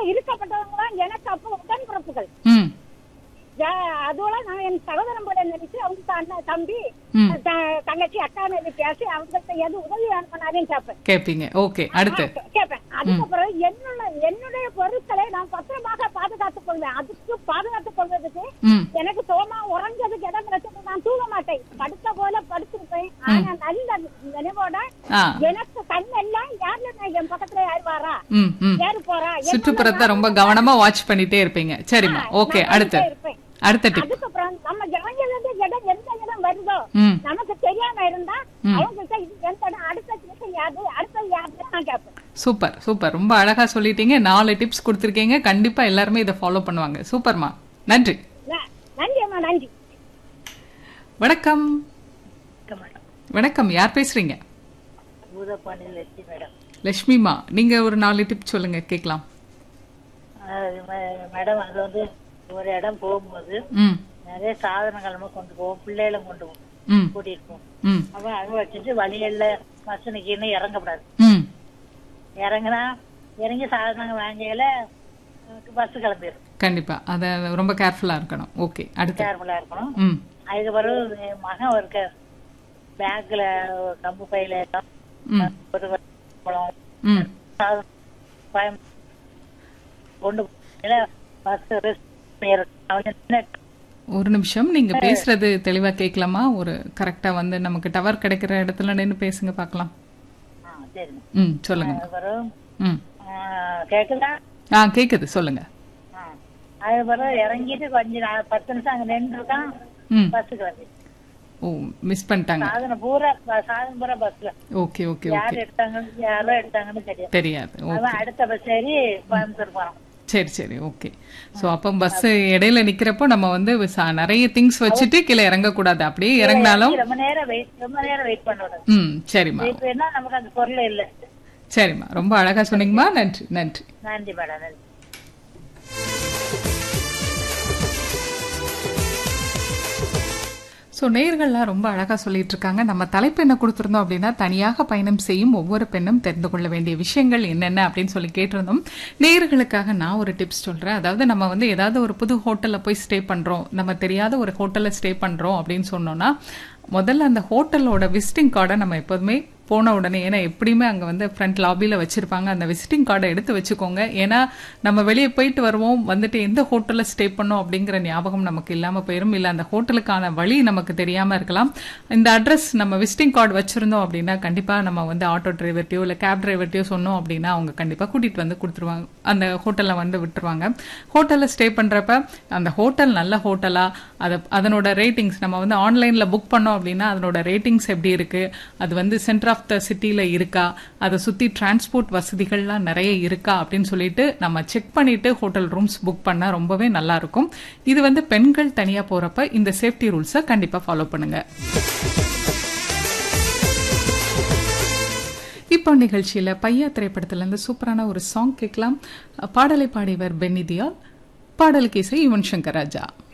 இருக்கப்பட்டவங்க தான் எனக்கு அப்போ உடன்பிறப்புகள் ம் ஜா- அதோட நான் என் சகோதரன் போல நினைச்சு அவங்க தான் அண்ணன் தம்பி ம். த- தங்கச்சி அக்கா மேல பேசி அவங்கள்ட்ட எது உதவி பண்ணாதேன்னு கேட்பேன் கேட்பீங்க ஓகே அடுத்து ஆ, கேட்பேன் அதுக்கப்புறம் என்னுடைய என்னுடைய பொருட்களை நான் பத்திரமாக பாதுகாத்துக் கொள்வேன் அதுக்கு பாதுகாத்துக் கொள்வதற்கு ம் எனக்கு சோமா உறஞ்சதுக்கு இடம் கிடைச்சது நான் தூங்க மாட்டேன் படுத்த போல படுத்திருப்பேன் ஆனா நல்ல நினைவோட ஆ எனக்கு கண் எல்லாம் யாருல என் பக்கத்துல யார் வாரா ம் ம் யாரு போறா என்ன சுற்றுப்புறத்தை ரொம்ப கவனமா வாட்ச் பண்ணிட்டே இருப்பீங்க சரிம்மா ஓகே நான் அடுத்து பண்ணிட்டே இருப்பேன். அடுத்த டிப் அதுக்கப்புறம் நம்ம இறங்கியது இடம் எந்த இடம் வருதோ ம் நமக்கு தெரியாம இருந்தா அவங்கள்ட்ட இது எந்த இடம் அடுத்த நிமிஷம் யாது அடுத்த யாருன்னு நான் கேட்பேன் சூப்பர் சூப்பர் ரொம்ப அழகா சொல்லிட்டீங்க நாலு டிப்ஸ் கொடுத்துருக்கீங்க கண்டிப்பா எல்லாருமே இதை ஃபாலோ பண்ணுவாங்க சூப்பர்மா நன்றி ந- நன்றி அம்மா நன்றி வணக்கம் வணக்கம் யார் பேசுறீங்க பூதப்பாண்டி லட்சுமி மேடம் லட்சுமிமா நீங்க ஒரு நாலு டிப் சொல்லுங்க கேட்கலாம் அது ம- மேடம் அது வந்து ஒரு இடம் போகும்போது ம் நிறைய சாதனங்கள் நம்ம கொண்டு போவோம் பிள்ளைகளும் கொண்டு போவோம் ம் கூட்டிட்டு போவோம் ம் அப்ப அதை வச்சுட்டு வழியில பஸ் நிக்கணும் இறங்கக்கூடாது ம் இறங்குனா இறங்கி சாதனங்கள் வாங்கியில பஸ் கிளம்பிடும் கண்டிப்பா அத ரொம்ப கேர்ஃபுல்லா இருக்கணும் ஓகே அடுத்து கேர்ஃபுல்லா இருக்கணும் ம் அதுக்கு பிறகு என் மகன் இருக்க பேக்ல கம்பு பையில எல்லாம் ம் ஒரு பழம் ம் சாதனம் பயம் கொண்டு பஸ் ரெஸ்ட் பண்ணிடுறோம் ஒரு நிமிஷம் நீங்க பேசுறது தெளிவா கேட்கலாமா ஒரு கரெக்டா வந்து நமக்கு டவர் கிடைக்கிற இடத்துல நின்னு பேசுங்க பார்க்கலாம் ஆ சரிங்க ம் சொல்லுங்க அதுக்கப்புறம் ம் ஆ, கேக்குதா ஆ கேக்குது சொல்லுங்க ஆ. அதுக்கப்புறம் இறங்கிட்டு கொஞ்சம் நா- பத்து நிமிஷம் அங்க நின்றுருக்கான் ம் பஸ் கிளம்பி ஓ மிஸ் பண்ணிட்டாங்க சாதனம் பூரா ப- சாதனம் பூரா பஸ்ல ஓகே ஓகே யார் ஓகே எடுத்தாங்கன்னு யாரோ எடுத்தாங்கன்னு தெரியும் தெரியாது ஓ அவன் அடுத்த பஸ் ஏறி கோயம்புத்தூர் போறான் சரி சரி ஓகே சோ அப்போ பஸ் இடையில நிக்கிறப்போ நம்ம வந்து ச- நிறைய திங்ஸ் வச்சுட்டு கீழே இறங்க கூடாது அப்படியே இறங்கினாலும் ரொம்ப நேரம் வெயிட் ரொம்ப நேரம் வெயிட் பண்ணணும் ம் சரிம்மா வெயிட் பண்ணா நமக்கு அந்த பொருள் இல்ல சரிம்மா ரொம்ப அழகா சொன்னீங்கம்மா நன்றி நன்றி நன்றி மேடம் நன்றி ஸோ நேயர்கள்லாம் ரொம்ப அழகாக சொல்லிட்டு இருக்காங்க நம்ம தலைப்பு என்ன கொடுத்துருந்தோம் அப்படின்னா தனியாக பயணம் செய்யும் ஒவ்வொரு பெண்ணும் தெரிந்து கொள்ள வேண்டிய விஷயங்கள் என்னென்ன அப்படின்னு சொல்லி கேட்டிருந்தோம் நேயர்களுக்காக நான் ஒரு டிப்ஸ் சொல்கிறேன் அதாவது நம்ம வந்து ஏதாவது ஒரு புது ஹோட்டலில் போய் ஸ்டே பண்ணுறோம் நம்ம தெரியாத ஒரு ஹோட்டலில் ஸ்டே பண்ணுறோம் அப்படின்னு சொன்னோம்னா முதல்ல அந்த ஹோட்டலோட விசிட்டிங் கார்டை நம்ம எப்போதுமே போன உடனே ஏன்னா எப்படியுமே அங்கே வந்து ஃப்ரண்ட் லாபியில் வச்சுருப்பாங்க அந்த விசிட்டிங் கார்டை எடுத்து வச்சுக்கோங்க ஏன்னா நம்ம வெளியே போயிட்டு வருவோம் வந்துட்டு எந்த ஹோட்டலில் ஸ்டே பண்ணோம் அப்படிங்கிற ஞாபகம் நமக்கு இல்லாமல் போயிடும் இல்லை அந்த ஹோட்டலுக்கான வழி நமக்கு தெரியாமல் இருக்கலாம் இந்த அட்ரஸ் நம்ம விசிட்டிங் கார்டு வச்சுருந்தோம் அப்படின்னா கண்டிப்பாக நம்ம வந்து ஆட்டோ டிரைவர்ட்டையோ இல்லை கேப் டிரைவர்ட்டையோ சொன்னோம் அப்படின்னா அவங்க கண்டிப்பாக கூட்டிகிட்டு வந்து கொடுத்துருவாங்க அந்த ஹோட்டலில் வந்து விட்டுருவாங்க ஹோட்டலில் ஸ்டே பண்ணுறப்ப அந்த ஹோட்டல் நல்ல ஹோட்டலா அதை அதனோட ரேட்டிங்ஸ் நம்ம வந்து ஆன்லைனில் புக் பண்ணோம் அப்படின்னா அதனோட ரேட்டிங்ஸ் எப்படி இருக்கு அது வந்து சென்டர் ஆஃப் த சிட்டியில் இருக்கா அதை சுற்றி டிரான்ஸ்போர்ட் வசதிகள்லாம் நிறைய இருக்கா அப்படின்னு சொல்லிட்டு நம்ம செக் பண்ணிட்டு ஹோட்டல் ரூம்ஸ் புக் பண்ணால் ரொம்பவே நல்லா இருக்கும் இது வந்து பெண்கள் தனியாக போகிறப்ப இந்த சேஃப்டி ரூல்ஸை கண்டிப்பாக ஃபாலோ பண்ணுங்க இப்போ நிகழ்ச்சியில் பையா திரைப்படத்திலேருந்து சூப்பரான ஒரு சாங் கேட்கலாம் பாடலை பாடியவர் பென்னிதியால் பாடலுக்கு இசை யுவன் சங்கர் ராஜா